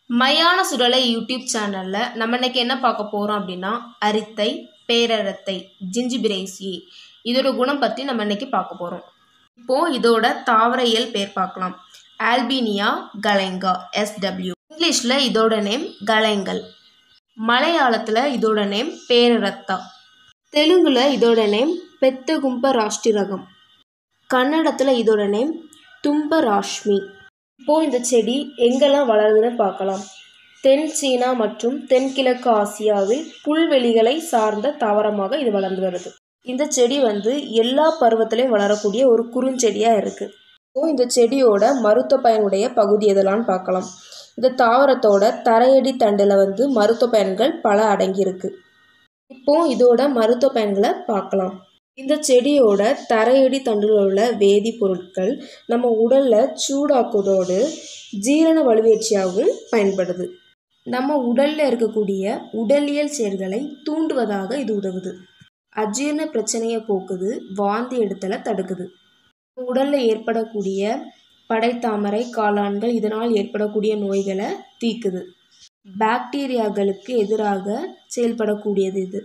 மயான சுடலை யூடியூப் சேனலில் நம்ம இன்னைக்கு என்ன பார்க்க போகிறோம் அப்படின்னா அரித்தை பேரரத்தை ஜிஞ்சிபிரேசி இதோட குணம் பற்றி நம்ம இன்னைக்கு பார்க்க போகிறோம் இப்போது இதோட தாவர இயல் பேர் பார்க்கலாம் ஆல்பீனியா கலைங்கா எஸ்டபிள்யூ இங்கிலீஷில் இதோட நேம் கலைங்கல் மலையாளத்தில் இதோட நேம் பேரரத்தா தெலுங்குல இதோட நேம் பெத்தகும்ப ராஷ்டிரகம் கன்னடத்தில் இதோட நேம் தும்பராஷ்மி இப்போது இந்த செடி எங்கெல்லாம் வளருதுன்னு பார்க்கலாம் தென் சீனா மற்றும் தென்கிழக்கு ஆசியாவில் புல்வெளிகளை சார்ந்த தாவரமாக இது வளர்ந்து வருது இந்த செடி வந்து எல்லா பருவத்திலையும் வளரக்கூடிய ஒரு குறுஞ்செடியாக இருக்குது இப்போ இந்த செடியோட மருத்துவ பயனுடைய பகுதி எதெல்லாம்னு பார்க்கலாம் இந்த தாவரத்தோட தரையடி தண்டில் வந்து மருத்துவ பயன்கள் பல அடங்கியிருக்கு இப்போ இதோட மருத்துவ பயன்களை பார்க்கலாம் இந்த செடியோட தரையடி தண்டில் உள்ள வேதிப்பொருட்கள் நம்ம உடலில் சூடாக்குவதோடு ஜீரண வலுவேற்றியாகவும் பயன்படுது நம்ம உடலில் இருக்கக்கூடிய உடலியல் செயல்களை தூண்டுவதாக இது உதவுது அஜீரண பிரச்சனையை போக்குது வாந்தி எடுத்தலை தடுக்குது உடலில் ஏற்படக்கூடிய படைத்தாமரை காளான்கள் இதனால் ஏற்படக்கூடிய நோய்களை தீக்குது பாக்டீரியாக்களுக்கு எதிராக செயல்படக்கூடியது இது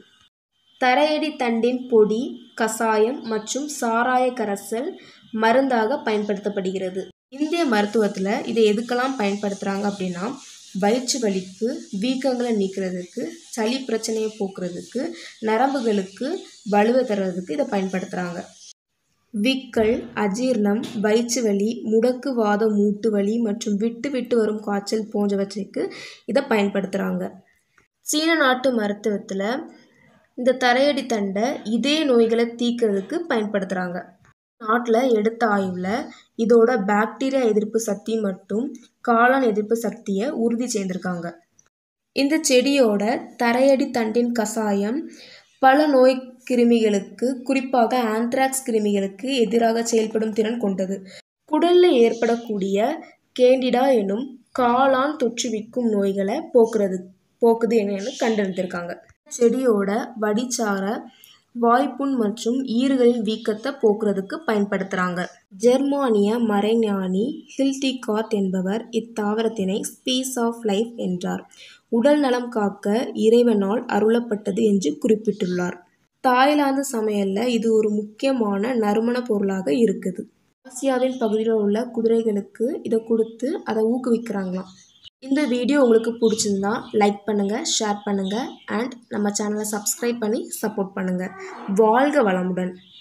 தரையடி தண்டின் பொடி கசாயம் மற்றும் சாராய கரைசல் மருந்தாக பயன்படுத்தப்படுகிறது இந்திய மருத்துவத்தில் இதை எதுக்கெல்லாம் பயன்படுத்துகிறாங்க அப்படின்னா வயிற்று வலிக்கு வீக்கங்களை நீக்கிறதுக்கு சளி பிரச்சனையை போக்குறதுக்கு நரம்புகளுக்கு வலுவை தர்றதுக்கு இதை பயன்படுத்துகிறாங்க விக்கல் அஜீர்ணம் வயிற்று வலி முடக்கு வாத மூட்டு வலி மற்றும் விட்டு விட்டு வரும் காய்ச்சல் போன்றவற்றுக்கு இதை பயன்படுத்துகிறாங்க சீன நாட்டு மருத்துவத்தில் இந்த தரையடி தண்டை இதே நோய்களை தீக்கிறதுக்கு பயன்படுத்துகிறாங்க நாட்டில் எடுத்த ஆய்வில் இதோட பாக்டீரியா எதிர்ப்பு சக்தி மற்றும் காளான் எதிர்ப்பு சக்தியை உறுதி செய்திருக்காங்க இந்த செடியோட தரையடி தண்டின் கசாயம் பல நோய் கிருமிகளுக்கு குறிப்பாக ஆந்த்ராக்ஸ் கிருமிகளுக்கு எதிராக செயல்படும் திறன் கொண்டது குடலில் ஏற்படக்கூடிய கேண்டிடா எனும் காளான் தொற்றுவிக்கும் நோய்களை போக்குறது போக்குது என்னன்னு கண்டறிந்திருக்காங்க செடியோட வடிச்சார வாய்ப்புண் மற்றும் ஈறுகளின் வீக்கத்தை போக்குறதுக்கு பயன்படுத்துகிறாங்க ஜெர்மானிய மறைஞானி ஹில்டிகாத் என்பவர் இத்தாவரத்தினை ஸ்பீஸ் ஆஃப் லைஃப் என்றார் உடல் நலம் காக்க இறைவனால் அருளப்பட்டது என்று குறிப்பிட்டுள்ளார் தாய்லாந்து சமையலில் இது ஒரு முக்கியமான நறுமண பொருளாக இருக்குது ஆசியாவின் பகுதியில் உள்ள குதிரைகளுக்கு இதை கொடுத்து அதை ஊக்குவிக்கிறாங்களாம் இந்த வீடியோ உங்களுக்கு பிடிச்சிருந்தா லைக் பண்ணுங்கள் ஷேர் பண்ணுங்கள் அண்ட் நம்ம சேனலை சப்ஸ்கிரைப் பண்ணி சப்போர்ட் பண்ணுங்கள் வாழ்க வளமுடன்